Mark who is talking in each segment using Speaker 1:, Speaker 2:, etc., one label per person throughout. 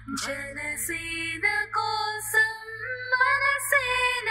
Speaker 1: జనసేన కోసం Manasena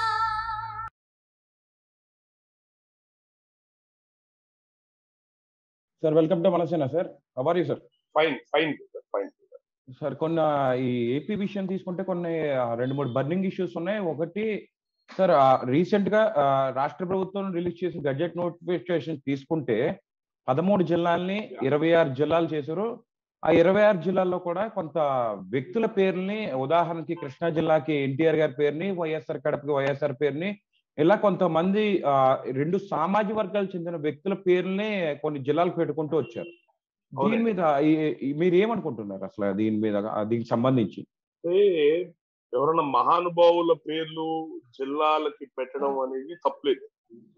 Speaker 2: sir welcome to Manasena sir our sir
Speaker 3: fine fine fine
Speaker 2: sir కొన్ని ఈ AP విషయం తీసుకుంటే కొన్ని ఆ, రెండు మూడు బర్నింగ్ ఇష్యూస్ ఉన్నాయి ఒకటి సార్ రీసెంట్ గా ఆ, రాష్ట్ర ప్రభుత్వం రిలీజ్ చేసిన గజెట్ నోటిఫికేషన్ తీసుకుంటే పదమూడు జిల్లాల్ని ఇరవై ఆరు జిల్లాలు చేశారు ఆ ఇరవై ఆరు జిల్లాల్లో కూడా కొంత వ్యక్తుల పేర్లని ఉదాహరణకి కృష్ణా జిల్లాకి ఎన్టీఆర్ గారి పేరుని వైఎస్ఆర్ కడపకి వైఎస్ఆర్ పేరుని ఇలా కొంతమంది ఆ, రెండు సామాజిక వర్గాలకు చెందిన వ్యక్తుల పేర్లని కొన్ని జిల్లాలకు పెట్టుకుంటూ వచ్చారు దీని
Speaker 3: అవునండి.
Speaker 2: మీద ఈ- ఈ- మీరు ఏమనుకుంటున్నారు అసలు దీని మీద ఆ, దీనికి సంబంధించి
Speaker 3: అంటే ఎవరైనా మహానుభావుల పేర్లు జిల్లాలకి పెట్టడం అనేది తప్పులేదు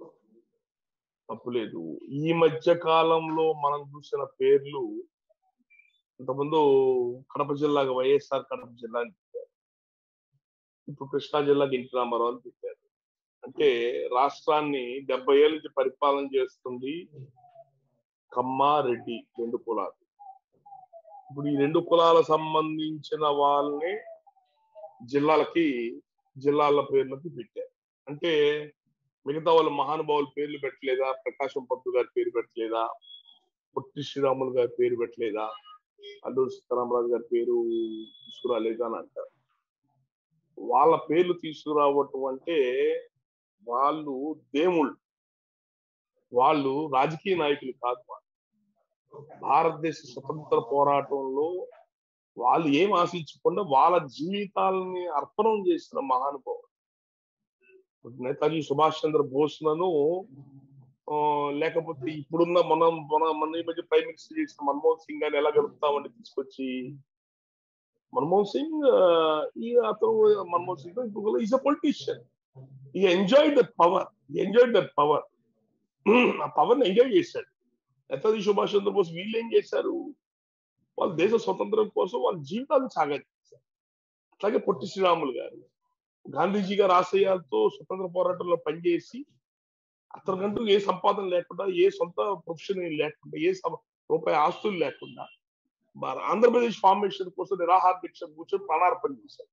Speaker 3: తప్పులేదు ఈ మధ్య కాలంలో మనం చూసిన పేర్లు ఇంతకుముందు కడప జిల్లాకి వైఎస్ఆర్ కడప జిల్లా అని పెట్టారు ఇప్పుడు కృష్ణా జిల్లాకి ఎన్టీ రామారావు అని పెట్టారు అంటే రాష్ట్రాన్ని డెబ్బై ఏళ్ళ నుంచి పరిపాలన చేస్తుంది కమ్మ రెడ్డి రెండు కులాలు ఇప్పుడు ఈ రెండు కులాలకు సంబంధించిన వాళ్ళని జిల్లాలకి జిల్లాల పేర్లకి పెట్టారు అంటే మిగతా వాళ్ళ మహానుభావుల పేర్లు పెట్టలేదా ప్రకాశం పంతు గారి పేరు పెట్టలేదా పొట్టి శ్రీరాములు గారి పేరు పెట్టలేదా అల్లూరు సీతారామరాజు గారి పేరు తీసుకురాలేదా అని అంటారు వాళ్ళ పేర్లు తీసుకురావటం అంటే వాళ్ళు దేవుళ్ళు వాళ్ళు రాజకీయ నాయకులు కాదు వాళ్ళు. భారతదేశ స్వతంత్ర పోరాటంలో వాళ్ళు ఏం ఆశించకుండా వాళ్ళ జీవితాలని అర్పణం చేసిన మహానుభావులు ఇప్పుడు నేతాజీ సుభాష్ చంద్ర బోస్లను ఆ, లేకపోతే ఇప్పుడున్న మనం మన మన ఈ మధ్య ప్రైమ్ మినిస్టర్ చేసిన మన్మోహన్ సింగ్ గారిని ఎలా గెలుపుతామని తీసుకొచ్చి మన్మోహన్ సింగ్ ఆ, ఈ అతను మన్మోహన్ సింగ్ ఇప్పుడు ఈజ్ అ పొలిటీషియన్ ఈ enjoy that power enjoy that power ఆ పవర్ ని ఎంజాయ్ చేశాడు నేతాజీ సుభాష్ చంద్రబోస్ వీళ్ళు ఏం చేశారు వాళ్ళ దేశ స్వతంత్రం కోసం వాళ్ళ జీవితాన్ని సాగించారు అట్లాగే పొట్టి శ్రీరాములు గారు గాంధీజీ గారి ఆశయాలతో స్వతంత్ర పోరాటంలో పనిచేసి అతనికంటూ ఏ సంపాదన లేకుండా ఏ సొంత ప్రొఫెషన్ లేకుండా ఏ సం- రూపాయి ఆస్తులు లేకుండా మన ఆంధ్రప్రదేశ్ ఫార్మేషన్ కోసం నిరాహార దీక్ష కూర్చొని ప్రాణార్పణ చేశారు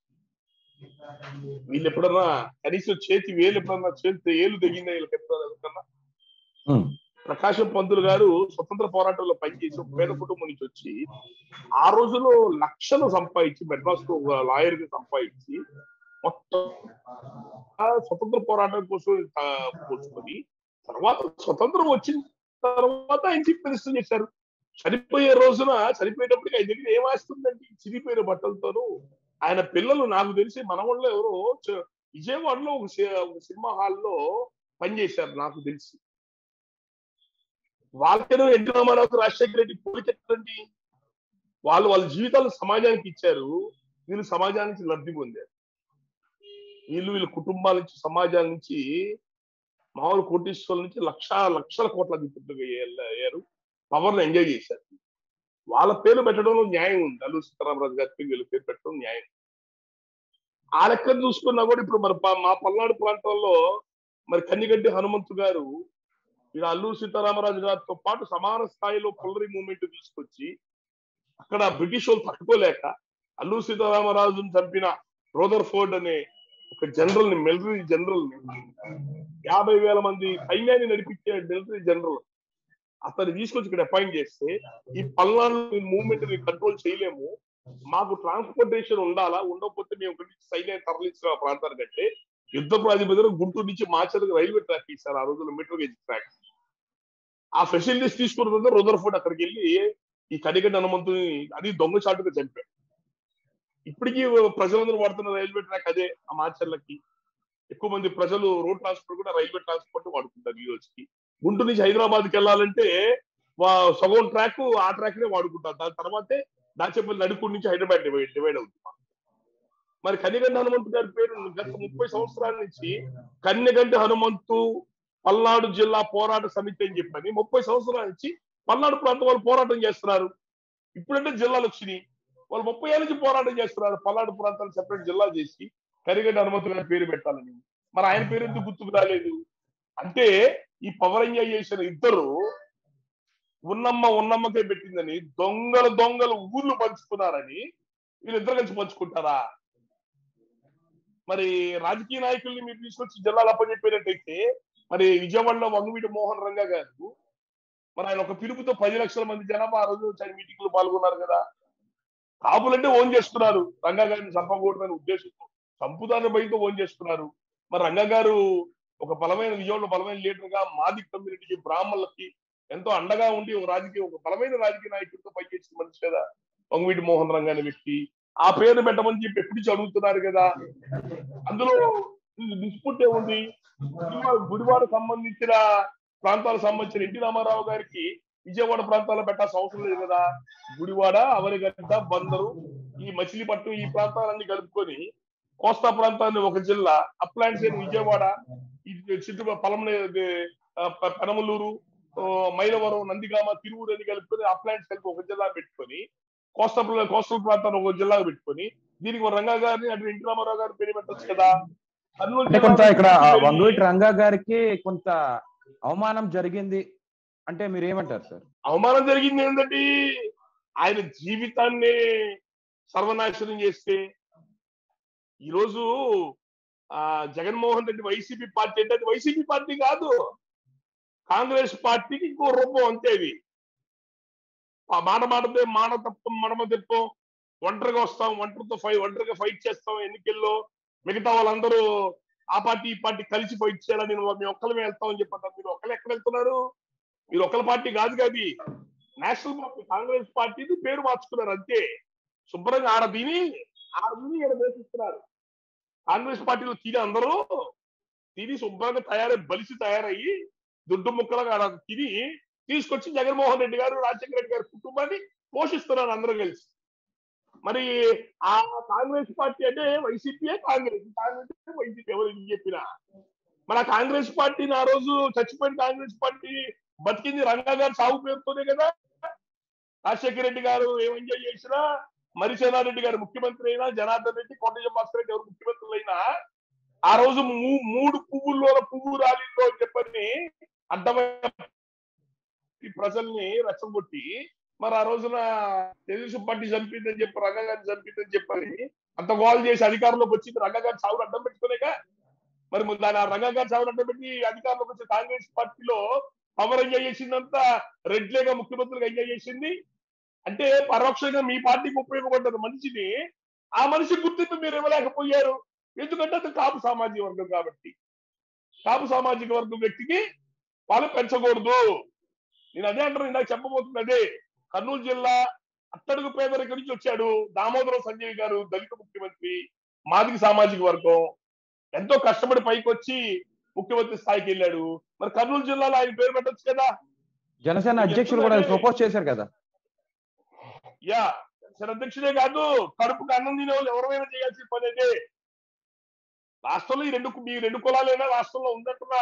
Speaker 3: వీళ్ళు ఎప్పుడన్నా కనీసం చేతి వేలు ఎప్పుడన్నా చేతి ఏలు తెగిందా వీళ్ళకి ఎప్పుడన్నా ఎవరికన్నా?
Speaker 2: ఉమ్,
Speaker 3: ప్రకాశం పంతులు గారు స్వతంత్ర పోరాటంలో పనిచేసి ఒక పేద కుటుంబం నుంచి వచ్చి ఆ రోజులో లక్షలు సంపాదించి మెడ్రాస్ కు ఒక లాయర్ గా సంపాదించి మొత్తం ఆ స్వతంత్ర పోరాటం కోసం ఆ, కూర్చుకొని తర్వాత స్వతంత్రం వచ్చిన తర్వాత ఆయన చీఫ్ మినిస్టర్ చేశారు చనిపోయే రోజున చనిపోయేటప్పటికి ఆయన దగ్గర ఏం ఆస్తుందండి చిరిగిపోయిన బట్టలతోనూ ఆయన పిల్లలు నాకు తెలిసి మనవాళ్ళు ఎవరో చ- విజయవాడలో ఒక సి- ఒక సినిమా హాల్లో పనిచేశారు నాకు తెలిసి వాళ్ళకేదో ఎన్టీ రామారావు రాజశేఖర రెడ్డి పోలికెట్టండి వాళ్ళు వాళ్ళ జీవితాలు సమాజానికి ఇచ్చారు వీళ్ళు సమాజానికి లబ్ధి పొందారు వీళ్ళు వీళ్ళ కుటుంబాల నుంచి సమాజాల నుంచి మామూలు కోటీశ్వరుల నుంచి లక్ష లక్షల కోట్ల అధిపతులుగా అయ్యారు- అయ్యారు పవర్ ఎంజాయ్ చేశారు వాళ్ళ పేరు పెట్టడంలో న్యాయం ఉంది అల్లు సీతారామరాజు గారి పేరు వీళ్ళ పేరు పెట్టడం న్యాయం ఆ లెక్కను చూసుకున్నా కూడా ఇప్పుడు మరి ప- మా పల్నాడు ప్రాంతంలో మరి కన్నిగడ్డి హనుమంతు గారు ఇలా అల్లూరు సీతారామరాజు గారితో పాటు సమాన స్థాయిలో పుల్లరి మూమెంట్ తీసుకొచ్చి అక్కడ బ్రిటిష్ వాళ్ళు తట్టుకోలేక అల్లూరు సీతారామరాజును చంపిన రోదర్ ఫోర్డ్ అనే ఒక జనరల్ ని మిలిటరీ జనరల్ ని యాభై వేల మంది సైన్యాన్ని నడిపించే మిలిటరీ జనరల్ అతన్ని తీసుకొచ్చి ఇక్కడ అపాయింట్ చేస్తే ఈ పల్నాడు మూవ్మెంట్ ని కంట్రోల్ చేయలేము మాకు ట్రాన్స్పోర్టేషన్ ఉండాలా ఉండకపోతే మేము ఇక్కడి నుంచి సైన్యాన్ని తరలించిన ఆ ప్రాంతానికంటే యుద్ధ ప్రాతిపదికన గుంటూరు నుంచి మాచర్లకు రైల్వే ట్రాక్ ఇస్తారు ఆ రోజుల్లో మీటర్ గేజ్ ట్రాక్ ఆ ఫెసిలిటీస్ తీసుకున్న తర్వాత రుదర్ఫోర్డ్ అక్కడికి వెళ్ళి ఈ కనిగడ్డ హనుమంతుని అది దొంగచాటుగా చంపాడు ఇప్పటికీ ప్రజలందరూ వాడుతున్న రైల్వే ట్రాక్ అదే ఆ మాచర్లకి ఎక్కువ మంది ప్రజలు రోడ్ ట్రాన్స్పోర్ట్ కూడా రైల్వే ట్రాన్స్పోర్ట్ వాడుకుంటారు ఈ రోజుకి గుంటూరు నుంచి హైదరాబాద్కి వెళ్ళాలంటే వా- సగం ట్రాక్ ఆ ట్రాక్ నే వాడుకుంటారు దాని తర్వాతే దాచేపల్లి నడుపూడి నుంచి హైదరాబాద్ డివైడ్ డివైడ్ అవుతుంది మరి కన్నిగంటి హనుమంతు గారి పేరు గత ముప్పై సంవత్సరాల నుంచి కన్నిగంటి హనుమంతు పల్నాడు జిల్లా పోరాట సమితి అని చెప్పని ముప్పై సంవత్సరాల నుంచి పల్నాడు ప్రాంతం వాళ్ళు పోరాటం చేస్తున్నారు ఇప్పుడంటే జిల్లాలు వచ్చినాయి వాళ్ళు ముప్పై ఏళ్ళ నుంచి పోరాటం చేస్తున్నారు పల్నాడు ప్రాంతాలు సెపరేట్ జిల్లా చేసి కరిగడ్డ హనుమంతు గారి పేరు పెట్టాలని మరి ఆయన పేరు ఎందుకు గుర్తుకు రాలేదు అంటే ఈ పవర్ ఎంజాయ్ చేసిన ఇద్దరు ఉన్నమ్మ ఉన్నమ్మకే పెట్టిందని దొంగలు దొంగలు ఊర్లు పంచుకున్నారని వీళ్ళిద్దరు కలిసి పంచుకుంటారా మరి రాజకీయ నాయకుల్ని మీరు తీసుకొచ్చి జిల్లాలు అప్పచెప్పినట్టయితే మరి విజయవాడలో వంగవీటి మోహన్ రంగా గారు మరి ఆయన ఒక పిలుపుతో పది లక్షల మంది జనాభా ఆ రోజు వచ్చి ఆయన మీటింగ్ లో పాల్గొన్నారు కదా కాపులంటే ఓన్ చేస్తున్నారు రంగా గారిని చంపకూడదని ఉద్దేశంతో చంపుతారని భయంతో ఓన్ చేస్తున్నారు మరి రంగా గారు ఒక బలమైన విజయవాడలో బలమైన లీడర్ గా మాది కమ్యూనిటీకి బ్రాహ్మణులకి ఎంతో అండగా ఉండి ఒక రాజకీయ ఒక బలమైన రాజకీయ నాయకుడితో పనిచేసిన మనిషి కదా వంగవీటి మోహన్ రంగా అనే వ్యక్తి ఆ పేరు పెట్టమని చెప్పి ఎప్పుడు నుంచి అడుగుతున్నారు కదా అందులో డిస్ప్యూట్ ఏముంది గుడివాడ గుడివాడ సంబంధించిన ప్రాంతాలకు సంబంధించిన ఎన్టీ రామారావు గారికి విజయవాడ ప్రాంతాల్లో పెట్టాల్సిన అవసరం లేదు కదా గుడివాడ అవనిగడ్డ బందరు ఈ మచిలీపట్నం ఈ ప్రాంతాలన్నీ కలుపుకొని కోస్తా ప్రాంతాన్ని ఒక జిల్లా అప్లాంట్స్ విజయవాడ ఈ చుట్టూ పలమనే పెనమలూరు ఆ, మైలవరం నందిగామ తిరువురు అని కలుపుకొని అప్లాంట్స్ కలిపి ఒక జిల్లా పెట్టుకొని కోస్తా ప్ర- కోస్టల్ ప్రాంతాన్ని ఒక జిల్లా పెట్టుకొని దీనికి ఒక రంగా గారిని అటు ఎన్టీ రామారావు గారి పేరు పెట్టచ్చు కదా కర్నూలు
Speaker 2: అంటే కొంత
Speaker 3: జిల్లాలో
Speaker 2: ఇక్కడ ఆ
Speaker 3: వెళ్ళి-
Speaker 2: వంగవీటి రంగా గారికి కొంత అవమానం జరిగింది అంటే మీరు ఏమంటారు సార్
Speaker 3: అవమానం జరిగింది ఏంటంటే ఆయన జీవితాన్ని సర్వనాశనం చేస్తే ఈరోజు ఆ జగన్మోహన్ రెడ్డి వైసీపీ పార్టీ అంటే అది వైసీపీ పార్టీ కాదు కాంగ్రెస్ పార్టీకి ఇంకో రూపం అంతే ఇది ఆ మాట మాటదే మాట తప్పం మడమ తిప్పం ఒంటరిగా వస్తాం ఒంటరితో ఫైట్ ఒంటరిగా ఫైట్ చేస్తాం ఎన్నికల్లో మిగతా వాళ్ళందరూ ఆ పార్టీ ఈ పార్టీ కలిసి ఫైట్ చేయాలని నేను మేము ఒక్కలమే వెళ్తామని చెప్పంటారు మీరు ఒక్కరు ఎక్కడ వెళ్తున్నారు మీరు ఒకళ్ళ పార్టీ కాదు కాదు నేషనల్ పార్టీ కాంగ్రెస్ పార్టీని పేరు మార్చుకున్నారు అంతే శుభ్రంగా ఆడ తిని ఆడ తిని ఈడ వేసిస్తున్నారు కాంగ్రెస్ పార్టీలో తిని అందరూ తిని శుభ్రంగా తయారై బలిసి తయారయ్యి దుడ్డు ముక్కలుగా ఆడ తిని తీసుకొచ్చి జగన్మోహన్ రెడ్డి గారు రాజశేఖర రెడ్డి గారి కుటుంబాన్ని పోషిస్తున్నారు అందరూ కలిసి మరి ఆ కాంగ్రెస్ పార్టీ అంటే వైసీపీయే కాంగ్రెస్ కాంగ్రెస్ వైసీపీ ఎవరు ఏం చెప్పినా మన కాంగ్రెస్ పార్టీని ఆ రోజు చచ్చిపోయిన కాంగ్రెస్ పార్టీ బతికింది రంగా గారు సాగు పేరుతోనే కదా రాజశేఖర రెడ్డి గారు ఏం ఎంజాయ్ చేసినా మరిసేనారెడ్డి గారు ముఖ్యమంత్రి అయినా జనార్దన్ రెడ్డి కొండ భాస్కర్ రెడ్డి ఎవరు ముఖ్యమంత్రులు అయినా ఆ రోజు మూ- మూడు పువ్వుల్లో పువ్వు రాలిలో అని చెప్పని అడ్డమైన ఈ ప్రజల్ని రెచ్చగొట్టి మరి ఆ రోజున తెలుగుదేశం పార్టీ చంపిందని చెప్పి రంగా గారిని చంపిందని చెప్పని అంత గోల్ చేసి అధికారంలోకి వచ్చింది రంగా గారి సాగులు అడ్డం పెట్టుకునేగా మరి ముందు దాని ఆ రంగా గారి సాగులు అడ్డం పెట్టి అధికారంలోకి వచ్చి కాంగ్రెస్ పార్టీలో పవర్ ఎంజాయ్ చేసిందంతా రెడ్లేగా ముఖ్యమంత్రిగా ఎంజాయ్ చేసింది అంటే పరోక్షంగా మీ పార్టీకి ఉపయోగపడ్డది మనిషిని ఆ మనిషి గుర్తింపు మీరు ఇవ్వలేకపోయారు ఎందుకంటే అది కాపు సామాజిక వర్గం కాబట్టి కాపు సామాజిక వర్గం వ్యక్తికి వాళ్ళు పెంచకూడదు నేను అదే అంటాను ఇందాక చెప్పబోతుంది అదే కర్నూలు జిల్లా అట్టడుగు పేదరికం నుంచి వచ్చాడు దామోదరం సంజయ్ గారు దళిత ముఖ్యమంత్రి మాదిక సామాజిక వర్గం ఎంతో కష్టపడి పైకి వచ్చి ముఖ్యమంత్రి స్థాయికి వెళ్ళాడు మరి కర్నూలు జిల్లాలో ఆయన పేరు పెట్టొచ్చు కదా
Speaker 2: జనసేన అధ్యక్షులు కూడా ప్రపోజ్ చేశారు కదా
Speaker 3: యా సరే అధ్యక్షుడే కాదు కడుపుకు అన్నం తినే వాళ్ళు ఎవరైనా చేయాల్సిన పని అదే రాష్ట్రంలో ఈ రెండు మీ రెండు కులాలైనా రాష్ట్రంలో ఉందంటున్నా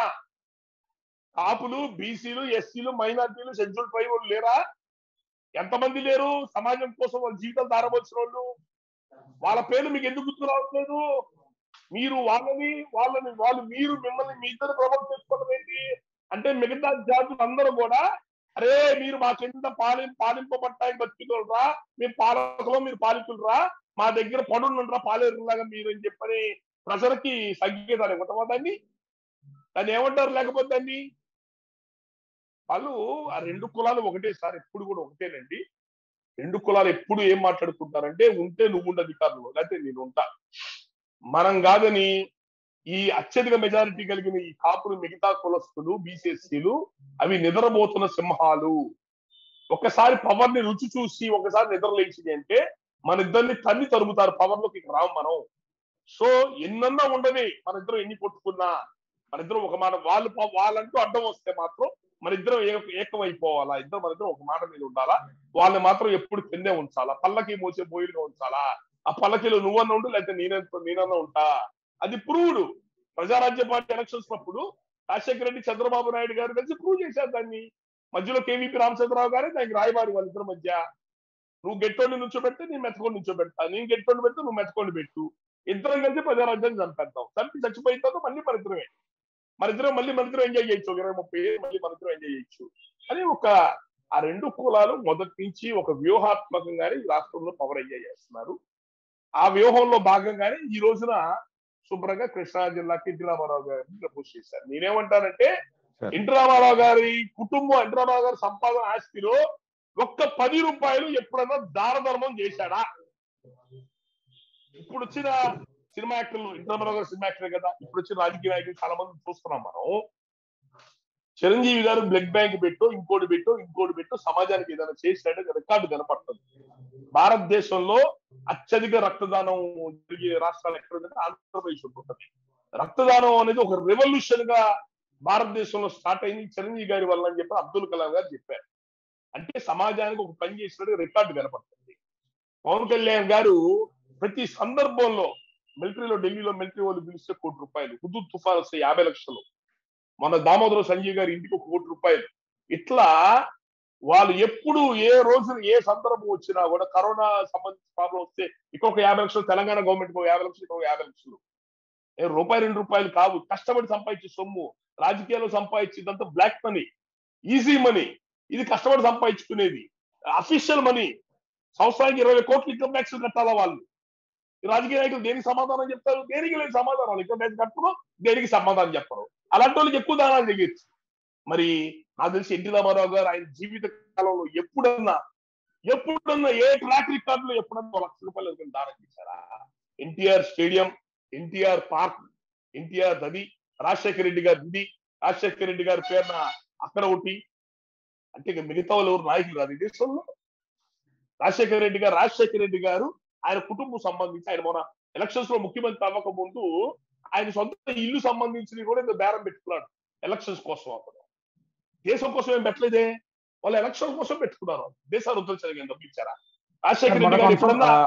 Speaker 3: కాపులు బీసీలు ఎస్సీలు మైనార్టీలు షెడ్యూల్ ట్రైబ్ వాళ్ళు లేరా ఎంతమంది లేరు సమాజం కోసం వాళ్ళ జీవితాలు దారవలసిన వాళ్ళు వాళ్ళ పేర్లు మీకు ఎందుకు గుర్తు రావట్లేదు మీరు వాళ్ళని వాళ్ళని వాళ్ళు మీరు మిమ్మల్ని మీ ఇద్దరు ప్రమోట్ చేసుకోవడం ఏంటి అంటే మిగతా జాతులు అందరూ కూడా అరే మీరు మా కింద పాలి పాలింపబట్టాయి బతుకుతులరా మేము పాలకులు మీరు పాలితులరా మా దగ్గర పనులుండరా పాలేరులాగా మీరు అని చెప్పని ప్రజలకి సంకేతాలు ఇవ్వటమా దాన్ని దాన్ని ఏమంటారు లేకపోతే దాన్ని వాళ్ళు ఆ రెండు కులాలు ఒకటే సార్ ఎప్పుడు కూడా ఒకటేనండి రెండు కులాలు ఎప్పుడు ఏం మాట్లాడుకుంటారంటే ఉంటే నువ్వు ఉండు అధికారంలో లేకపోతే నేను ఉంటా మనం కాదని ఈ అత్యధిక మెజారిటీ కలిగిన ఈ కాపులు మిగతా కులస్తులు బీసీఎస్సీలు అవి నిద్రపోతున్న సింహాలు ఒకసారి పవర్ ని రుచి చూసి ఒకసారి నిద్రలేచింది అంటే మన ఇద్దరిని తన్ని తరుముతారు పవర్ లోకి ఇక రాం మనం సో ఎన్నన్నా ఉండవి మన ఇద్దరం ఎన్ని కొట్టుకున్నా మన ఇద్దరం ఒక మాట వాళ్ళు పా- వాళ్ళంటూ అడ్డం వస్తే మాత్రం మన ఇద్దరం ఏ- ఏకమైపోవాలా ఇద్దరు మన ఇద్దరం ఒక మాట మీద ఉండాలా వాళ్ళని మాత్రం ఎప్పుడు కిందే ఉంచాలా పల్లకి మోసే బోయిలుగా ఉంచాలా ఆ పల్లకిలో నువ్వన్నా ఉండు లేకపోతే నేనంత నేనన్నా ఉంటా అది ప్రూవ్డ్ ప్రజారాజ్య పార్టీ ఎలక్షన్స్ అప్పుడు రాజశేఖర రెడ్డి చంద్రబాబు నాయుడు గారు కలిసి ప్రూవ్ చేశారు దాన్ని మధ్యలో కేవీపీ రామచంద్రరావు గారే దానికి రాయబారి వాళ్ళిద్దరి మధ్య నువ్వు గెట్టోని నుంచోబెడితే నేను మెత్తకొని నుంచోబెడతా నేను గెట్టోని పెడితే నువ్వు మెత్తకొని పెట్టు ఇద్దరం కలిసి ప్రజారాజ్యాన్ని చంపేద్దాం చంపి చచ్చిపోయిన తర్వాత మళ్ళీ మన ఇద్దరమే మన ఇద్దరం మళ్ళీ మన ఇద్దరం ఎంజాయ్ చేయొచ్చు ఒక ఇరవై ముప్పై ఏళ్ళు మళ్ళీ మన ఇద్దరం ఎంజాయ్ చేయొచ్చు అని ఒక ఆ రెండు కులాలు మొదటి నుంచి ఒక వ్యూహాత్మకంగానే ఈ రాష్ట్రంలో పవర్ ఎంజాయ్ చేస్తున్నారు ఆ వ్యూహంలో భాగంగానే ఈ రోజున శుభ్రంగా కృష్ణా జిల్లాకి ఎన్టీ రామారావు గారిని ప్రపోజ్ చేశారు నేనేమంటానంటే
Speaker 2: Sir.
Speaker 3: ఎన్టీ రామారావు గారి కుటుంబం ఎన్టీ రామారావు గారి సంపాదన ఆస్తిలో ఒక్క పది రూపాయలు ఎప్పుడన్నా దారధర్మం చేశాడా ఇప్పుడు వచ్చిన సినిమా యాక్టర్లు ఎన్టీ రామారావు గారు సినిమా యాక్టర్ కదా ఇప్పుడు వచ్చిన రాజకీయ నాయకులు చాలా మంది చూస్తున్నాం మనం చిరంజీవి గారు బ్లడ్ బ్యాంక్ పెట్టు ఇంకోటి పెట్టు ఇంకోటి పెట్టు సమాజానికి ఏదైనా చేసినట్టు రికార్డు కనపడుతుంది భారతదేశంలో అత్యధిక రక్తదానం జరిగే రాష్ట్రాలు ఎక్కడ ఉందంటే ఆంధ్రప్రదేశ్ ఉంటుంది రక్తదానం అనేది ఒక రెవల్యూషన్ గా భారతదేశంలో స్టార్ట్ అయింది చిరంజీవి గారి వల్ల అని చెప్పి అబ్దుల్ కలాం గారు చెప్పారు అంటే సమాజానికి ఒక పని చేసినట్టు రికార్డు కనపడుతుంది పవన్ కళ్యాణ్ గారు ప్రతి సందర్భంలో మిలిటరీలో ఢిల్లీలో మిలిటరీ వాళ్ళు పిలిస్తే కోటి రూపాయలు హుదూద్ తుఫాన్ వస్తే యాభై లక్షలు మన దామోదర సంజయ్ గారి ఇంటికి ఒక కోటి రూపాయలు ఇట్లా వాళ్ళు ఎప్పుడు ఏ రోజు ఏ సందర్భం వచ్చినా కూడా కరోనా సంబంధించిన ప్రాబ్లం వస్తే ఇక్కడ ఒక యాభై లక్షలు తెలంగాణ గవర్నమెంట్ ఒక యాభై లక్షలు ఇక్కడ ఒక యాభై లక్షలు ఏ రూపాయి రెండు రూపాయలు కావు కష్టపడి సంపాదించే సొమ్ము రాజకీయాల్లో సంపాదించేదంతా బ్లాక్ మనీ ఈజీ మనీ ఇది కష్టపడి సంపాదించుకునేది అఫీషియల్ మనీ సంవత్సరానికి ఇరవై కోట్లు ఇన్కమ్ ట్యాక్స్ కట్టాలా వాళ్ళు ఈ రాజకీయ నాయకులు దేనికి సమాధానం చెప్తారు దేనికి లేని సమాధానం ఇన్కమ్ ట్యాక్స్ కట్టరు దేనికి సమాధానం చెప్పరు అలాంటి వాళ్ళకి ఎక్కువ దానాలు చేయొచ్చు మరి నాకు తెలిసి ఎన్టీ రామారావు గారు ఆయన జీవిత కాలంలో ఎప్పుడన్నా ఎప్పుడన్నా ఏ ట్రాక్ రికార్డులో ఎప్పుడన్నా ఒక లక్ష రూపాయలు ఎవరికైనా దానం చేశారా ఎన్టీఆర్ స్టేడియం ఎన్టీఆర్ పార్క్ ఎన్టీఆర్ నది రాజశేఖర రెడ్డి గారి నిధి రాజశేఖర రెడ్డి గారి పేరున అక్కడ ఒకటి అంటే ఇక మిగతా వాళ్ళు ఎవరు నాయకులు కాదు ఈ దేశంలో రాజశేఖర రెడ్డి గారు రాజశేఖర రెడ్డి గారు ఆయన కుటుంబం సంబంధించి ఆయన మన ఎలక్షన్స్ లో ముఖ్యమంత్రి అవ్వక ముందు ఆయన సొంత ఇల్లు సంబంధించినవి కూడా ఇంత బేరం పెట్టుకున్నాడు ఎలక్షన్స్ కోసం అతను దేశం కోసం ఏం పెట్టలేదే వాళ్ళు ఎలక్షన్ కోసం పెట్టుకున్నారు దేశాలు ఉద్ధరించడానికి డబ్బులు ఇచ్చారా రాజశేఖర రెడ్డి
Speaker 2: మరొక
Speaker 3: గారు
Speaker 2: అంశం,
Speaker 3: ఎప్పుడన్నా
Speaker 2: ఆ,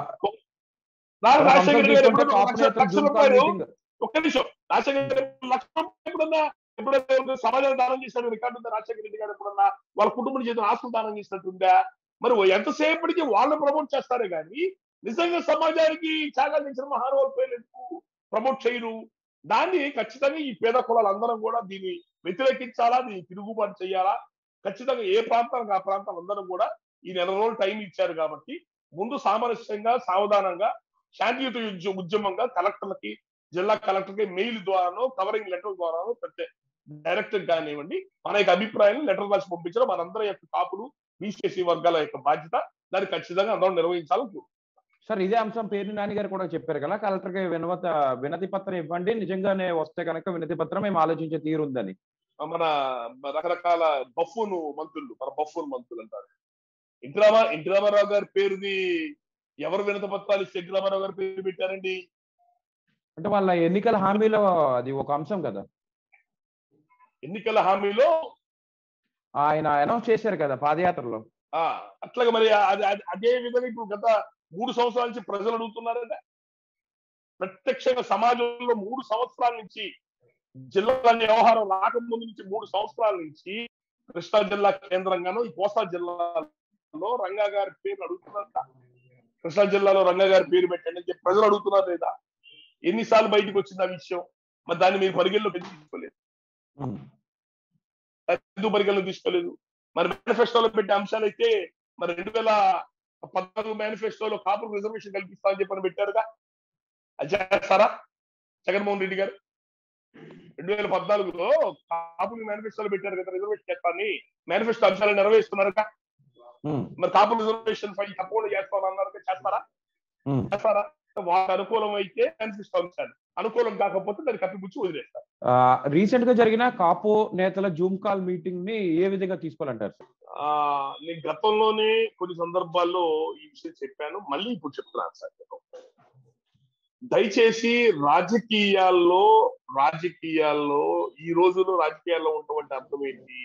Speaker 3: నా-
Speaker 2: మరొక
Speaker 3: రాజశేఖర
Speaker 2: అంశం
Speaker 3: రెడ్డి గారు
Speaker 2: తీసుకుంటే
Speaker 3: ఎప్పుడన్నా
Speaker 2: కాపు
Speaker 3: లక్ష-
Speaker 2: నేతలు
Speaker 3: లక్ష
Speaker 2: జూమ్ కాల్
Speaker 3: రూపాయలు
Speaker 2: మీటింగ్
Speaker 3: ఒక్క నిమిషం రాజశేఖర రెడ్డి గారు లక్ష రూపాయలు ఎప్పుడన్నా ఎప్పుడైనా సమాజాన్ని దానం చేసినట్టు రికార్డు ఉందా రాజశేఖర రెడ్డి గారు ఎప్పుడన్నా వాళ్ళ కుటుంబం చేసిన ఆస్తులు దానం చేసినట్టుందా మరి ఎంతసేపటికి వాళ్ళు ప్రమోట్ చేస్తారే కానీ నిజంగా సమాజానికి త్యాగాలు చేసిన మహానుభావుల పేర్లు ఎందుకు ప్రమోట్ చేయరు దాన్ని ఖచ్చితంగా ఈ పేద కులాలు అందరం కూడా దీన్ని వ్యతిరేకించాలా దీన్ని తిరుగుబాటు చేయాలా ఖచ్చితంగా ఏ ప్రాంతానికి ఆ ప్రాంతం అందరం కూడా ఈ నెల రోజులు టైం ఇచ్చారు కాబట్టి ముందు సామరస్యంగా సావధానంగా శాంతియుత ఉద్య- ఉద్యమంగా కలెక్టర్లకి జిల్లా కలెక్టర్కి మెయిల్ ద్వారానో కవరింగ్ లెటర్ ద్వారానో పెట్టే డైరెక్ట్ కానివ్వండి మన యొక్క అభిప్రాయాన్ని లెటర్ రాసి పంపించడం మనందరి యొక్క కాపులు బీసీఎస్సీ వర్గాల యొక్క బాధ్యత దాన్ని ఖచ్చితంగా అందరం నిర్వహించాలని కోరుకుంటున్నాను.
Speaker 2: సార్ ఇదే అంశం పేరు నాని గారు కూడా చెప్పారు కదా కలెక్టర్ కి వినవత వినతి పత్రం ఇవ్వండి నిజంగానే వస్తే కనుక వినతి పత్రం మేము ఆలోచించే తీరుందని
Speaker 3: మన రకరకాల బఫూన్ మంత్రులు మన బఫూన్ మంత్రులు అంటారు ఇంటి రామా ఇంటి రామారావు గారి పేరుని ఎవరు వినత పత్రాలు ఇస్తే ఇంటి రామారావు గారి పేరు పెట్టారండి
Speaker 2: అంటే వాళ్ళ ఎన్నికల హామీలో అది ఒక అంశం కదా
Speaker 3: ఎన్నికల హామీలో
Speaker 2: ఆయన అనౌన్స్ చేశారు కదా పాదయాత్రలో
Speaker 3: ఆ అట్లాగే మరి అది అది- అదే విధంగా ఇప్పుడు గత మూడు సంవత్సరాల నుంచి ప్రజలు అడుగుతున్నారంటే ప్రత్యక్షంగా సమాజంలో మూడు సంవత్సరాల నుంచి జిల్లా వ్యవహారం రాకముందు నుంచి మూడు సంవత్సరాల నుంచి కృష్ణా జిల్లా కేంద్రంగాను ఈ కోస్తా జిల్లాలో రంగా గారి పేరు అడుగుతున్నారట కృష్ణా జిల్లాలో రంగా గారి పేరు పెట్టండి అని చెప్పి ప్రజలు అడుగుతున్నారు లేదా ఎన్నిసార్లు బయటకు వచ్చింది ఆ విషయం మరి దాన్ని మీరు పరిగణలో పెట్టి తీసుకోలేదు ఎందుకు పరిగణలో తీసుకోలేదు మరి మేనిఫెస్టోలో పెట్టే అంశాలు అయితే మరి రెండు వేల పద్నాలుగు మేనిఫెస్టోలో కాపు రిజర్వేషన్ కల్పిస్తామని చెప్పని పెట్టారుగా అది చేస్తారా జగన్మోహన్ రెడ్డి గారు రెండు వేల పద్నాలుగులో కాపులు మేనిఫెస్టోలో పెట్టారు కదా రిజర్వేషన్ చేస్తారని మేనిఫెస్టో అంశాలు నెరవేరుస్తున్నారుగా మరి కాపు రిజర్వేషన్ ఫైల్ తప్పకుండా చేస్తామన్నారు చేస్తారా చేస్తారా వాళ్ళకి అనుకూలం అయితే మేనిఫెస్టో అంశాలు అనుకూలం కాకపోతే దాన్ని కప్పిపుచ్చి వదిలేస్తారు
Speaker 2: రీసెంట్ గా జరిగిన కాపు నేతల జూమ్ కాల్ మీటింగ్ ని ఏ విధంగా తీసుకోవాలంటారు సార్
Speaker 3: ఆ నేను గతంలోనే కొన్ని సందర్భాల్లో ఈ విషయం చెప్పాను మళ్ళీ ఇప్పుడు చెప్తున్నాను సార్ నేను. దయచేసి రాజకీయాల్లో రాజకీయాల్లో ఈ రోజుల్లో రాజకీయాల్లో ఉన్నటువంటి అర్థం ఏంటి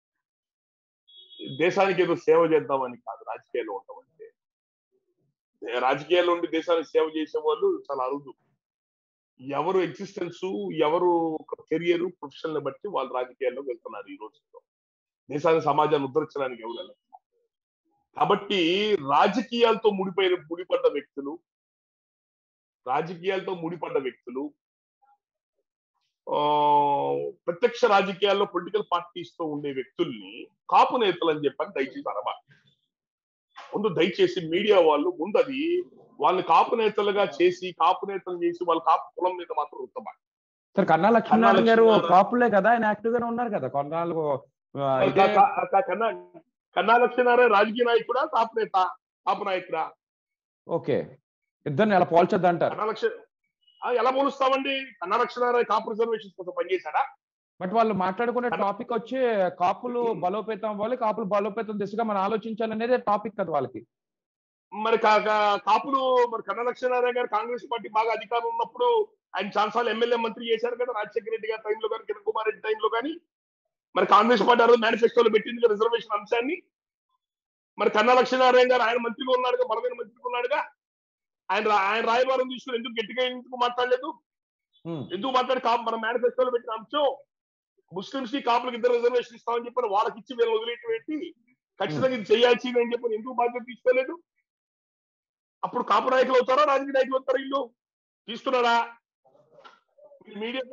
Speaker 3: దేశానికి ఏదో సేవ చేద్దామని కాదు రాజకీయాల్లో ఉండమంటే రాజకీయాల్లో ఉండి దేశానికి సేవ చేసే వాళ్ళు చాలా అరుదు ఎవరు ఎగ్జిస్టెన్స్ ఎవరు కెరియర్ ప్రొఫెషన్ బట్టి వాళ్ళు రాజకీయాల్లోకి వెళ్తున్నారు ఈ రోజుల్లో దేశాన్ని సమాజాన్ని ఉద్ధరించడానికి ఎవరు వెళ్ళరు. కాబట్టి రాజకీయాలతో ముడిపోయిన ముడిపడ్డ వ్యక్తులు రాజకీయాలతో ముడిపడ్డ వ్యక్తులు ఆ, ప్రత్యక్ష రాజకీయాల్లో పొలిటికల్ పార్టీస్ తో ఉండే వ్యక్తుల్ని కాపు నేతలు అని చెప్పని దయచేసి అనమాట ముందు దయచేసి మీడియా వాళ్ళు ముందు అది వాళ్ళని కాపు నేతలుగా చేసి కాపు నేతలు చేసి వాళ్ళ కాపు కులం మీద మాత్రం రుద్దమా
Speaker 2: సార్ కన్నా లక్ష్మీనారాయణ గారు
Speaker 3: లక్ష్మీనారాయణ-
Speaker 2: కాపులే కదా ఆయన యాక్టివ్ గానే ఉన్నారు కదా కొన్నాళ్ళు ఆ, ఇదే
Speaker 3: కన్నా కన్నా లక్ష్మీనారాయణ రాజకీయ నాయకుడా కాపు నేత కాపు నాయకుడా
Speaker 2: ఓకే ఇద్దరిని ఎలా పోల్చొద్దు అంటారు
Speaker 3: కన్నా లక్ష్మి ఆ, ఎలా పోలుస్తామండి కన్నా లక్ష్మీనారాయణ కాపు రిజర్వేషన్ కోసం పనిచేశాడా
Speaker 2: బట్ వాళ్ళు మాట్లాడుకునే టాపిక్ వచ్చి కాపులు బలోపేతం అవ్వాలి కాపులు బలోపేతం దిశగా మనం ఆలోచించాలనేదే టాపిక్ కదా వాళ్ళకి
Speaker 3: మరి కా- కా- కాపులు మరి కన్నా లక్ష్మీనారాయణ గారు కాంగ్రెస్ పార్టీ బాగా అధికారం ఉన్నప్పుడు ఆయన చాలాసార్లు ఎమ్మెల్యే మంత్రి చేశారు కదా రాజశేఖర రెడ్డి గారి టైంలో కానీ కిరణ్ కుమార్ రెడ్డి టైంలో కానీ మరి కాంగ్రెస్ పార్టీ ఆ రోజు మేనిఫెస్టోలో పెట్టింది కదా రిజర్వేషన్ అంశాన్ని మరి కన్నా లక్ష్మీనారాయణ గారు ఆయన మంత్రిగా ఉన్నాడుగా బలమైన మంత్రిగా ఉన్నాడుగా ఆయన రా- ఆయన రాయబారం తీసుకుని ఎందుకు గట్టిగా ఎందుకు మాట్లాడలేదు
Speaker 2: ఉమ్,
Speaker 3: ఎందుకు మాట్లాడి కాపు మన మేనిఫెస్టోలో పెట్టిన అంశం ముస్లింస్ కి కాపులకు ఇద్దరు రిజర్వేషన్ ఇస్తామని చెప్పని వాళ్ళకి ఇచ్చి వీళ్ళు వదిలేటువంటి ఖచ్చితంగా ఇది చేయాల్సింది అని చెప్పని ఎందుకు బాధ్యత తీసుకోలేదు అప్పుడు కాపు నాయకులు అవుతారా రాజకీయ నాయకులు అవుతారా ఇల్లు తీసుకున్నాడా మీడియా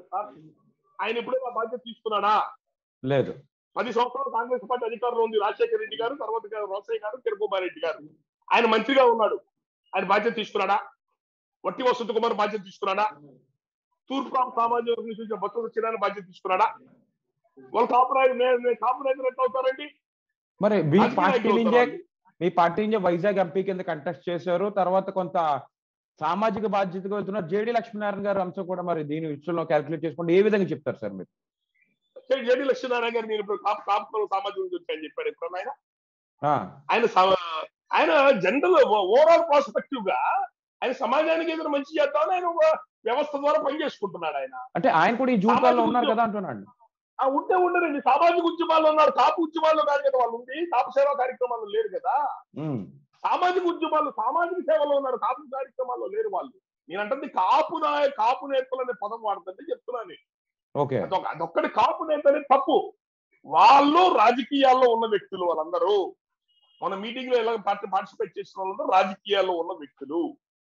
Speaker 3: ఆయన ఎప్పుడూ ఆ బాధ్యత తీసుకున్నాడా
Speaker 2: లేదు
Speaker 3: పది సంవత్సరాలు కాంగ్రెస్ పార్టీ అధికారంలో ఉంది రాజశేఖర రెడ్డి గారు తర్వాత గారు రోసయ్య గారు కిరణ్ రెడ్డి గారు ఆయన మంత్రిగా ఉన్నాడు ఆయన బాధ్యత తీసుకున్నాడా వట్టి వసంత్ కుమార్ బాధ్యత తీసుకున్నాడా తూర్పు ప్రాంత సామాజిక వర్గం నుంచి వచ్చిన బతుకు వచ్చిన బాధ్యత తీసుకున్నాడా వాళ్ళు కాపు నాయకులు కాపు నాయకులు ఎట్లా అవుతారండి
Speaker 2: మరి మీ
Speaker 3: రాజకీయ
Speaker 2: పార్టీ
Speaker 3: నాయకులు
Speaker 2: నుంచే
Speaker 3: అవుతారా?
Speaker 2: మీ పార్టీ నుంచే వైజాగ్ ఎంపీ కింద కంటెస్ట్ చేశారు తర్వాత కొంత సామాజిక బాధ్యతగా వెళ్తున్నారు జేడి లక్ష్మీనారాయణ గారు అంశం కూడా మరి దీని విషయంలో క్యాల్కులేట్ చేసుకుంటే ఏ విధంగా చెప్తారు సార్ మీరు
Speaker 3: సరే, జేడి లక్ష్మీనారాయణ గారు నేను ఇప్పుడు కాపు కాపు కులం సామాజిక నుంచి వచ్చాయని చెప్పాడు ఇప్పుడు ఆయన
Speaker 2: ఆ,
Speaker 3: ఆయన సమ- ఆయన జనరల్ ఓవరాల్ ప్రాస్పెక్టివ్ గా ఆయన సమాజానికి ఏదైనా మంచి చేద్దామని ఆయన ఒక వ్యవస్థ ద్వారా పనిచేసుకుంటున్నాడు ఆయన
Speaker 2: అంటే ఆయన కూడా ఈ జూటాల్లో ఉన్నారు కదా అంటున్నాడు
Speaker 3: ఆ ఉంటే ఉండరండి సామాజిక ఉద్యమాల్లో ఉన్నారు కాపు ఉద్యమాల్లో కాదు కదా వాళ్ళు ఉంది కాపు సేవా కార్యక్రమాల్లో లేరు కదా
Speaker 2: ఉమ్,
Speaker 3: సామాజిక ఉద్యమాలు సామాజిక సేవలో ఉన్నారు కాపు కార్యక్రమాల్లో లేరు వాళ్ళు నేను అంటుంది కాపు నాయ కాపు నేతలు అనే పదం వాడుతుంటే చెప్తున్నాను
Speaker 2: ఓకే
Speaker 3: అదొక అదొక్కటి కాపు నేత అనేది తప్పు వాళ్ళు రాజకీయాల్లో ఉన్న వ్యక్తులు వాళ్ళందరూ మన మీటింగ్ లో ఎలా పార్టిసిపేట్ చేసిన వాళ్ళందరూ రాజకీయాల్లో ఉన్న వ్యక్తులు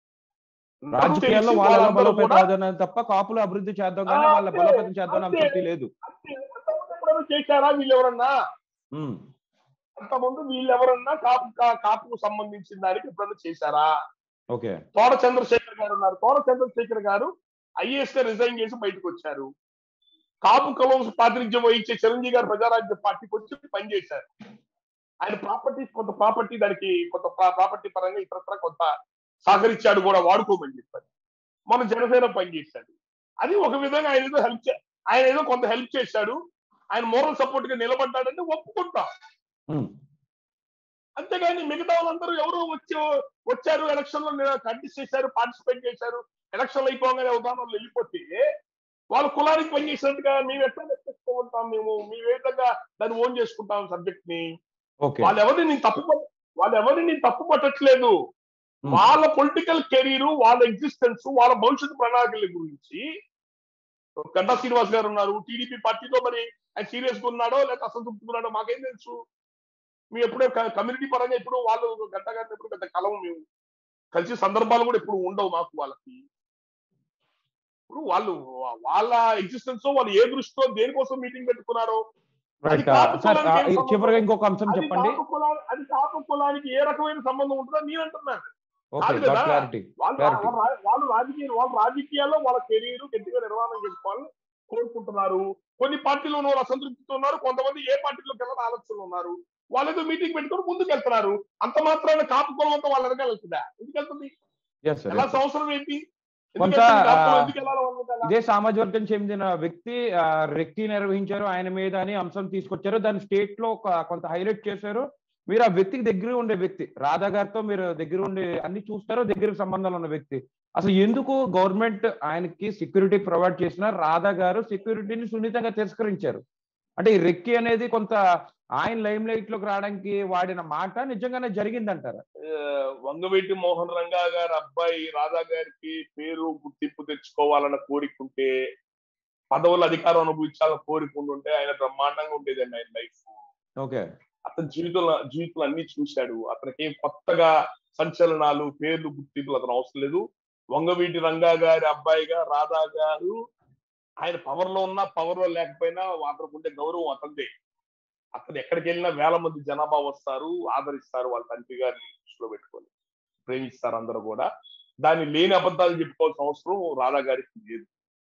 Speaker 3: నాకు
Speaker 2: రాజకీయాల్లో
Speaker 3: తెలిసి
Speaker 2: వాళ్ళ
Speaker 3: వాళ్ళందరూ కూడా
Speaker 2: బలోపేతం తప్ప కాపులు అభివృద్ధి చేద్దాం కానీ
Speaker 3: ఆ,
Speaker 2: వాళ్ళ
Speaker 3: అంతే,
Speaker 2: బలోపేతం చేద్దాం
Speaker 3: అంతే.
Speaker 2: అంతృప్తి లేదు
Speaker 3: అంతే, అంతకుముందు ఎప్పుడైనా చేశారా వీళ్ళు ఎవరన్నా
Speaker 2: ఉమ్,
Speaker 3: అంతకుముందు వీళ్ళు ఎవరన్నా కాపు కా- కాపుకు సంబంధించిన దానికి ఎప్పుడైనా చేశారా
Speaker 2: ఓకే
Speaker 3: తోట చంద్రశేఖర్ గారు ఉన్నారు తోట చంద్రశేఖర్ గారు ఐఏఎస్ గా రిజైన్ చేసి బయటకు వచ్చారు కాపు కులం ప్రాతినిధ్యం వహించే చిరంజీవి గారు ప్రజారాజ్య పార్టీకి వచ్చి పనిచేశారు ఆయన ప్రాపర్టీ కొంత ప్రాపర్టీ దానికి కొంత ప్రాపర్టీ పరంగా ఇతరత్ర కొంత సహకరించాడు కూడా వాడుకోమని చెప్పారు మన జనసేన పనిచేశాడు అది ఒక విధంగా ఆయన ఏదో హెల్ప్ ఆయన ఏదో కొంత హెల్ప్ చేశాడు ఆయన మోరల్ సపోర్ట్ గా నిలబడ్డాడంటే ఒప్పుకుంటాం
Speaker 2: ఉమ్,
Speaker 3: అంతేగాని మిగతా వాళ్ళందరూ ఎవరు వచ్చి వచ్చారు ఎలక్షన్ లో కంటెస్ట్ చేశారు పార్టిసిపేట్ చేశారు ఎలక్షన్ అయిపోగానే ఉదాహరణలు వెళ్ళిపోతే వాళ్ళ కులానికి పనిచేసినట్టుగా మేము ఎట్లా లెక్కేస్తూ ఉంటాం మేము మేము ఏ విధంగా దాన్ని ఓన్ చేసుకుంటాం సబ్జెక్ట్ ని
Speaker 2: ఓకే
Speaker 3: వాళ్ళు ఎవరిని నేను తప్పు పట్- వాళ్ళు ఎవరిని నేను తప్పు పట్టట్లేదు
Speaker 2: Hmm.
Speaker 3: వాళ్ళ పొలిటికల్ కెరీర్ వాళ్ళ ఎగ్జిస్టెన్స్ వాళ్ళ భవిష్యత్తు ప్రణాళికల గురించి గంటా శ్రీనివాస్ గారు ఉన్నారు టీడీపీ పార్టీలో మరి ఆయన సీరియస్ గా ఉన్నాడో లేక అసంతృప్తిగా ఉన్నాడో మాకేం తెలుసు మేము ఎప్పుడో కమ్యూనిటీ పరంగా ఇప్పుడు వాళ్ళు గంట గారిని ఎప్పుడు పెద్ద కలం మేము కలిసి సందర్భాలు కూడా ఎప్పుడు ఉండవు మాకు వాళ్ళకి ఇప్పుడు వాళ్ళు వాళ్ళ ఎగ్జిస్టెన్స్ వాళ్ళు ఏ దృష్టితో దేనికోసం మీటింగ్ పెట్టుకున్నారో అది
Speaker 2: రైట్
Speaker 3: కాపు
Speaker 2: సార్
Speaker 3: కులానికి ఏం సంబంధం?
Speaker 2: చివరిగా ఇంకొక అంశం
Speaker 3: అది
Speaker 2: చెప్పండి
Speaker 3: కాపు కులా- అది కాపు కులానికి ఏ రకమైన సంబంధం ఉంటుందో నేను అంటున్నాను
Speaker 2: ఓకే
Speaker 3: కాదు కదా.
Speaker 2: క్లారిటీ
Speaker 3: వాళ్ళు
Speaker 2: Clarity.
Speaker 3: వాళ్ళు రా- వాళ్ళు రాజకీయ వాళ్ళు రాజకీయాల్లో వాళ్ళ కెరీర్ గట్టిగా నిర్వహణ చేసుకోవాలని కోరుకుంటున్నారు కొన్ని పార్టీలో ఉన్న వాళ్ళు అసంతృప్తితో ఉన్నారు కొంతమంది ఏ పార్టీలోకి వెళ్ళాలని ఆలోచనలు ఉన్నారు వాళ్ళతో మీటింగ్ పెట్టుకొని ముందుకు వెళ్తున్నారు అంత మాత్రాన కాపు కులం అంతా వాళ్ళ వెనకాల వెళ్తుందా ఎందుకు వెళ్తుంది
Speaker 2: ఎస్ సార్
Speaker 3: ఎలా అవసరం ఏంటి ఎందుకు
Speaker 2: కొంత,
Speaker 3: వెళ్తుంది? కాపు కులం
Speaker 2: ఆ,
Speaker 3: ఎందుకు వెళ్ళాలి వాళ్ళ వెనకాల?
Speaker 2: ఇదే సామాజిక వర్గం చెందిన వ్యక్తి ఆ, రెక్కి నిర్వహించారు ఆయన మీద అని అంశం తీసుకొచ్చారు దాన్ని స్టేట్ లో ఒక- కొంత హైలైట్ చేశారు మీరు ఆ వ్యక్తికి దగ్గర ఉండే వ్యక్తి రాధా గారితో మీరు దగ్గర ఉండి అన్ని చూస్తారో దగ్గర సంబంధాలు ఉన్న వ్యక్తి అసలు ఎందుకు గవర్నమెంట్ ఆయనకి సెక్యూరిటీ ప్రొవైడ్ చేసిన రాధా గారు సెక్యూరిటీని సున్నితంగా తిరస్కరించారు అంటే ఈ రెక్కి అనేది కొంత ఆయన లైమ్ లైట్ లోకి రావడానికి వాడిన మాట నిజంగానే జరిగిందంటారా
Speaker 3: ఆ, వంగవీటి మోహన్ రంగా గారి అబ్బాయి రాధా గారికి పేరు గుర్తింపు తెచ్చుకోవాలన్న కోరిక ఉంటే పదవుల అధికారం అనుభవించాలని కోరిక ఉంటే ఆయన బ్రహ్మాండంగా ఉండేదండి ఆయన లైఫ్
Speaker 2: ఓకే
Speaker 3: అతని జీవితంలో జీవితంలో అన్ని చూశాడు అతనికి ఏం కొత్తగా సంచలనాలు పేర్లు గుర్తింపులు అతను అవసరం లేదు వంగవీటి రంగా గారి అబ్బాయిగా రాధా గారు ఆయన పవర్ లో ఉన్నా పవర్ లో లేకపోయినా అతనికి ఉండే గౌరవం అతనిదే అతను ఎక్కడికి వెళ్ళినా వేల మంది జనాభా వస్తారు ఆదరిస్తారు వాళ్ళ తండ్రి గారిని దృష్టిలో పెట్టుకొని ప్రేమిస్తారు అందరూ కూడా దాన్ని లేని అబద్ధాలు చెప్పుకోవాల్సిన అవసరం రాధా గారికి లేదు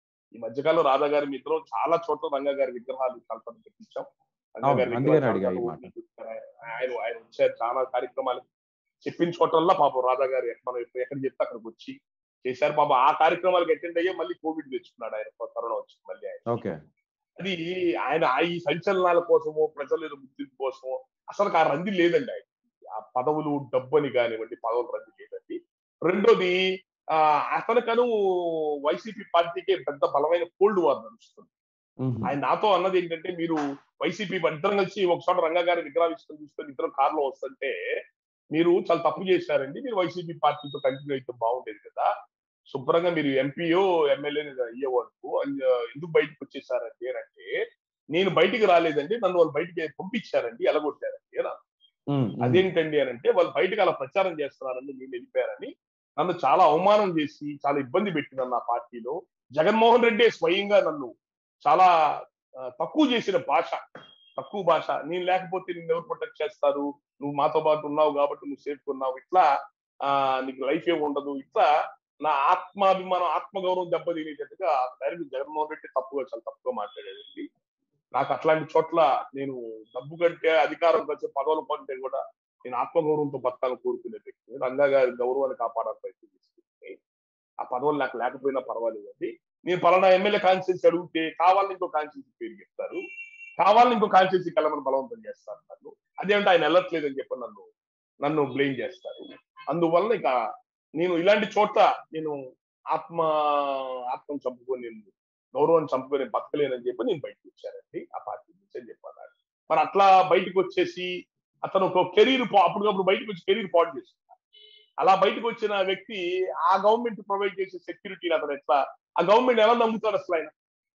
Speaker 3: ఈ మధ్యకాలంలో రాధా గారి మిత్రం చాలా చోట్ల రంగా గారి విగ్రహాలు కల్పన పెట్టించాం రంగా
Speaker 2: అవును,
Speaker 3: గారి
Speaker 2: అందుకనే
Speaker 3: విగ్రహాలు
Speaker 2: అడిగా ఈ
Speaker 3: చాలా
Speaker 2: మాట.
Speaker 3: ఆయన ఆయన వచ్చారు చాలా కార్యక్రమాలు చెప్పిన చోటల్లా పాపం రాధా గారు మనం ఎక్కడ ఎక్కడ చెప్తే అక్కడికి వచ్చి చేశారు పాపం ఆ కార్యక్రమాలకు అటెండ్ అయ్యే మళ్ళీ కోవిడ్ తెచ్చుకున్నాడు ఆయన కరోనా వచ్చింది మళ్ళీ ఆయన
Speaker 2: ఓకే
Speaker 3: అది ఆయన ఆ ఈ సంచలనాల కోసమో ప్రజల గుర్తింపు కోసమో అసలు ఆ రంది లేదండి ఆయన ఆ పదవులు డబ్బని కానివ్వండి పదవులు రంది లేదండి రెండోది ఆ అతనికను వైసీపీ పార్టీకి పెద్ద బలమైన కోల్డ్ వార్ నడుస్తుంది
Speaker 2: మ్మ్.
Speaker 3: ఆయన నాతో అన్నది ఏంటంటే మీరు వైసీపీ ఇద్దరం కలిసి ఒకసారి రంగా గారి విగ్రహావిష్కరణ చూసుకొని ఇద్దరం కారులో వస్తుంటే మీరు చాలా తప్పు చేశారండి మీరు వైసీపీ పార్టీతో కంటిన్యూ అయితే బాగుండేది కదా శుభ్రంగా మీరు ఎంపీఓ ఎమ్మెల్యే అయ్యేవాళ్ళు ఎందుకు బయటకు వచ్చేసారండి అని అంటే నేను బయటికి రాలేదండి నన్ను వాళ్ళు బయటికి పంపించారండి ఎలగొట్టారండి అని
Speaker 2: మ్మ్. మ్మ్.
Speaker 3: అదేంటండి అని అంటే వాళ్ళు బయటకు అలా ప్రచారం చేస్తున్నారని నేను వెళ్ళిపోయారని నన్ను చాలా అవమానం చేసి చాలా ఇబ్బంది పెట్టినారు నా పార్టీలో జగన్మోహన్ రెడ్డి స్వయంగా నన్ను చాలా ఆ, తక్కువ చేసిన భాష తక్కువ భాష నేను లేకపోతే నిన్ను ఎవరు ప్రొటెక్ట్ చేస్తారు నువ్వు మాతో పాటు ఉన్నావు కాబట్టి నువ్వు సేఫ్ ఉన్నావు ఇట్లా ఆ నీకు లైఫ్ ఏ ఉండదు ఇట్లా నా ఆత్మాభిమానం ఆత్మగౌరవం దెబ్బతినేటట్టుగా డైరెక్ట్ జగన్మోహన్ రెడ్డి తప్పుగా చాలా తప్పుగా మాట్లాడేదండి నాకు అట్లాంటి చోట్ల నేను డబ్బు కంటే అధికారం కంటే పదవులు కంటే కూడా నేను ఆత్మగౌరవంతో బతకాలని కోరుకునే వ్యక్తి రంగా గారి గౌరవాన్ని కాపాడాలని ప్రయత్నం చేస్తుంది ఆ పదవులు నాకు లేకపోయినా పర్వాలేదండి నేను పలానా ఎమ్మెల్యే కాన్స్టిట్యూన్సీ అడిగితే కావాలని ఇంకో కాన్స్టిట్యూన్సీ పేరు చెప్తారు కావాలని ఇంకో కాన్స్టిట్యూన్సీ కలమని బలవంతం చేస్తారు నన్ను అదేంటే ఆయన వెళ్ళట్లేదని చెప్పి నన్ను నన్ను బ్లేమ్ చేస్తారు అందువల్ల ఇక నేను ఇలాంటి చోట్ల నేను ఆత్మ ఆత్మను చంపుకొని నేను గౌరవాన్ని చంపుకొని నేను బతకలేనని చెప్పి నేను బయటకు వచ్చానండి ఆ పార్టీ నుంచి అని చెప్పన్నాడు మరి అట్లా బయటకు వచ్చేసి అతను ఒక కెరీర్ అప్పటికప్పుడు బయటకు వచ్చి కెరీర్ పాడు చేస్తున్నాడు అలా బయటకు వచ్చిన వ్యక్తి ఆ గవర్నమెంట్ ప్రొవైడ్ చేసే సెక్యూరిటీని అతను ఎట్లా ఆ గవర్నమెంట్ ఎలా నమ్ముతాడు అసలు ఆయన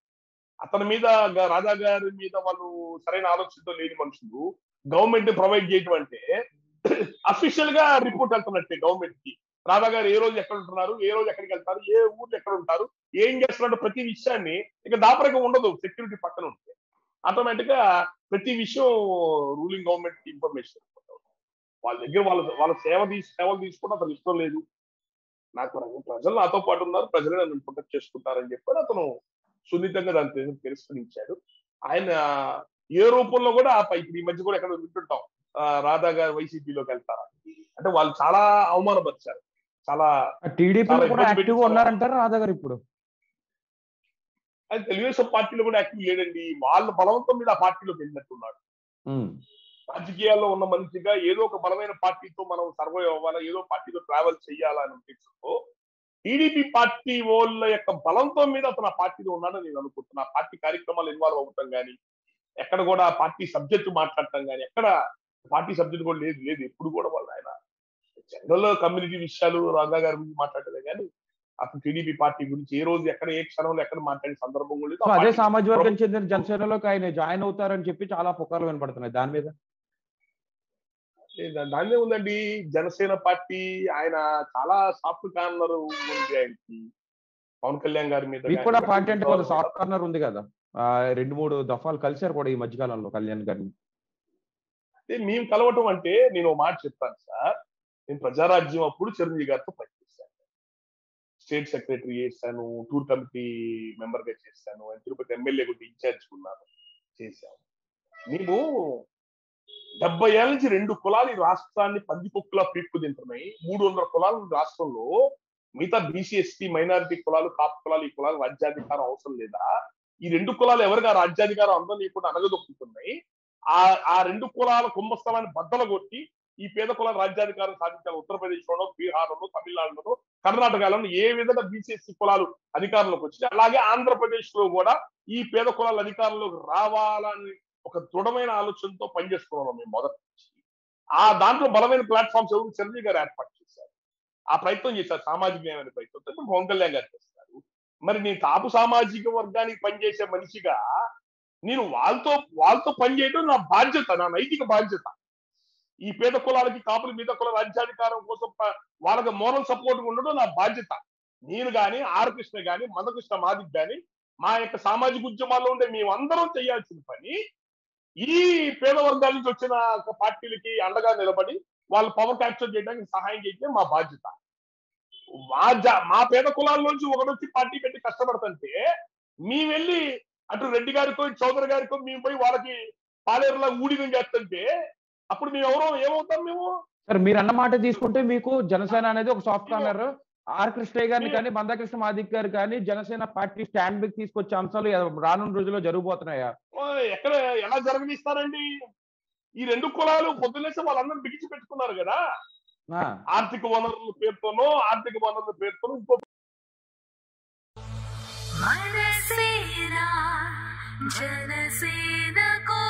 Speaker 3: అతని మీద గ- రాజా గారి మీద వాళ్ళు సరైన ఆలోచనతో లేని మనుషులు గవర్నమెంట్ ప్రొవైడ్ చేయటం అంటే అఫీషియల్ గా రిపోర్ట్ వెళ్తున్నట్టే గవర్నమెంట్ కి రాధా గారు ఏ రోజు ఎక్కడ ఉంటున్నారు ఏ రోజు ఎక్కడికి వెళ్తారు ఏ ఊర్లో ఎక్కడ ఉంటారు ఏం చేస్తున్నారు ప్రతి విషయాన్ని ఇక దాపరికం ఉండదు సెక్యూరిటీ పక్కన ఉంటే ఆటోమేటిక్ గా ప్రతి విషయం రూలింగ్ గవర్నమెంట్ ఇన్ఫర్మేషన్ వాళ్ళ దగ్గర వాళ్ళ వాళ్ళ సేవ తీసి సేవలు తీసుకోవడం అతను ఇష్టం లేదు నాకు ప్ర- ప్రజలు నాతో పాటు ఉన్నారు ప్రజలే నన్ను ప్రొటెక్ట్ చేసుకుంటారని చెప్పి అతను సున్నితంగా దాన్ని తిరస్- తిరస్కరించాడు ఆయన ఏ రూపంలో కూడా ఆ పై- ఇప్పుడు ఈ మధ్య కూడా ఎక్కడ వింటుంటాం ఆ, రాధా గారు వైసీపీలోకి వెళ్తారా అంటే వాళ్ళు చాలా అవమానపరిచారు చాలా
Speaker 2: టీడీపీలో
Speaker 3: చాలా
Speaker 2: కూడా
Speaker 3: ఇబ్బంది
Speaker 2: యాక్టివ్
Speaker 3: పెట్టి
Speaker 2: ఉన్నారంటారు రాధా గారు ఇప్పుడు
Speaker 3: అది తెలుగుదేశం పార్టీలో కూడా యాక్టివ్ లేడండి వాళ్ళ బలవంతం మీద ఆ పార్టీలోకి వెళ్ళినట్టున్నాడు
Speaker 2: మ్మ్.
Speaker 3: రాజకీయాల్లో ఉన్న మనిషిగా ఏదో ఒక బలమైన పార్టీతో మనం సర్వైవ్ అవ్వాలా ఏదో పార్టీతో ట్రావెల్ చేయాలని ఉద్దేశంతో టీడీపీ పార్టీ వాళ్ళ యొక్క బలంతో మీద అతను ఆ పార్టీలో ఉన్నాడని నేను అనుకుంటున్నా ఆ పార్టీ కార్యక్రమాలు ఇన్వాల్వ్ అవ్వటం కానీ ఎక్కడ కూడా పార్టీ సబ్జెక్టు మాట్లాడటం కానీ ఎక్కడ పార్టీ సబ్జెక్ట్ కూడా లేదు లేదు ఎప్పుడు కూడా వాళ్ళు ఆయన జనరల్ కమ్యూనిటీ విషయాలు రంగా గారి గురించి మాట్లాడలే కానీ అసలు టీడీపీ పార్టీ గురించి ఏ రోజు ఎక్కడ ఏ క్షణంలో ఎక్కడ మాట్లాడే సందర్భం కూడా లేదు
Speaker 2: సో
Speaker 3: ఆ
Speaker 2: అదే
Speaker 3: పార్టీ
Speaker 2: సామాజిక వర్గం చెందిన జనసేనలోకి ఆయన జాయిన్ అవుతారని చెప్పి చాలా పుకార్లు వినపడుతున్నాయి దాని మీద
Speaker 3: ఏ దా- దాన్నే ఉందండి జనసేన పార్టీ ఆయన చాలా సాఫ్ట్ కార్నర్ ఉంది ఆయనకి పవన్ కళ్యాణ్ గారి మీద
Speaker 2: మీకు
Speaker 3: గానీ,
Speaker 2: కూడా
Speaker 3: ఇంకా
Speaker 2: పార్టీ అంటే కొంత
Speaker 3: ఇంకా
Speaker 2: సాఫ్ట్ కార్నర్ ఉంది కదా ఆ, రెండు మూడు దఫాలు కలిశారు కూడా ఈ మధ్యకాలంలో కళ్యాణ్ గారిని
Speaker 3: అంటే మేము కలవటం అంటే నేను ఒక మాట చెప్తాను సార్ నేను ప్రజారాజ్యం అప్పుడు చిరంజీవి గారితో పనిచేశాను స్టేట్ సెక్రటరీ చేశాను టూర్ కమిటీ మెంబర్ గా చేశాను ఆయన తిరుపతి ఎమ్మెల్యే కూడా ఇన్ఛార్జ్ ఉన్నాను చేశాను మేము డెబ్బై ఏళ్ళ నుంచి రెండు కులాలు ఈ రాష్ట్రాన్ని పందికొక్కులా పీక్కు తింటున్నాయి మూడు వందల కులాలు ఈ రాష్ట్రంలో మిగతా బీసీ ఎస్టీ మైనారిటీ కులాలు కాపు కులాలు ఈ కులాలు రాజ్యాధికారం అవసరం లేదా ఈ రెండు కులాలు ఎవరిగా రాజ్యాధికారం అందరూ లేకుండా అనగదొక్కుతున్నాయి ఆ ఆ రెండు కులాల కుంభస్థలాన్ని బద్దలు కొట్టి ఈ పేద కులాల రాజ్యాధికారం సాధించాలి ఉత్తరప్రదేశ్ లోనో బీహార్లోనో తమిళనాడులోనో కర్ణాటకలోనో ఏ విధంగా బీసీఎస్సీ కులాలు అధికారంలోకి వచ్చి అలాగే ఆంధ్రప్రదేశ్ లో కూడా ఈ పేద కులాల అధికారంలోకి రావాలని ఒక దృఢమైన ఆలోచనతో పనిచేస్తున్నాం మేము మొదటి నుంచి ఆ దాంట్లో బలమైన ప్లాట్ఫామ్స్ ఎవరు చిరంజీవి గారు ఏర్పాటు చేశారు ఆ ప్రయత్నం చేశారు సామాజిక న్యాయం అనే ప్రయత్నంతో ఇప్పుడు పవన్ కళ్యాణ్ గారు చేస్తారు మరి నేను కాపు సామాజిక వర్గానికి పనిచేసే మనిషిగా నేను వాళ్ళతో వాళ్ళతో పనిచేయడం నా బాధ్యత నా నైతిక బాధ్యత ఈ పేద కులాలకి కాపుల మీద కుల రాజ్యాధికారం కోసం ప- వాళ్ళకి మోరల్ సపోర్ట్ ఉండడం నా బాధ్యత నేను గాని ఆర్ కృష్ణ గాని మందకృష్ణ మాదిక్ గాని మా యొక్క సామాజిక ఉద్యమాల్లో ఉండే మేమందరం చేయాల్సిన పని ఈ పేద వర్గాల నుంచి వచ్చిన ఒక పార్టీలకి అండగా నిలబడి వాళ్ళ పవర్ క్యాప్చర్ చేయడానికి సహాయం చేయటమే మా బాధ్యత మా జా మా పేద కులాల్లోంచి ఒకడొచ్చి పార్టీ పెట్టి కష్టపడుతుంటే మేము వెళ్ళి అటు రెడ్డి గారితో చౌదరి గారితో మేము పోయి వాళ్ళకి పాలేరులా ఊడిగం చేస్తుంటే అప్పుడు మేము ఎవరో ఏమవుతాం మేము
Speaker 2: సార్ మీరు అన్న మాట తీసుకుంటే మీకు జనసేన అనేది ఒక సాఫ్ట్ కార్నర్ ఆర్ కృష్ణయ్య గారిని కానీ మందాకృష్ణ మాదిక్ గారు కానీ జనసేన పార్టీ స్టాండ్ బై తీసుకొచ్చే అంశాలు రానున్న రోజుల్లో జరగబోతున్నాయా
Speaker 3: ఓ, ఎక్కడ ఎలా జరగనిస్తారండి ఈ రెండు కులాలు పొద్దున్నేసి వాళ్ళందరూ బిగించి పెట్టుకున్నారు కదా
Speaker 2: ఆ,
Speaker 3: ఆర్థిక వనరుల పేరుతోనో ఆర్థిక వనరుల పేరుతోనో ఇంకో
Speaker 1: మనసేన జనసేన కో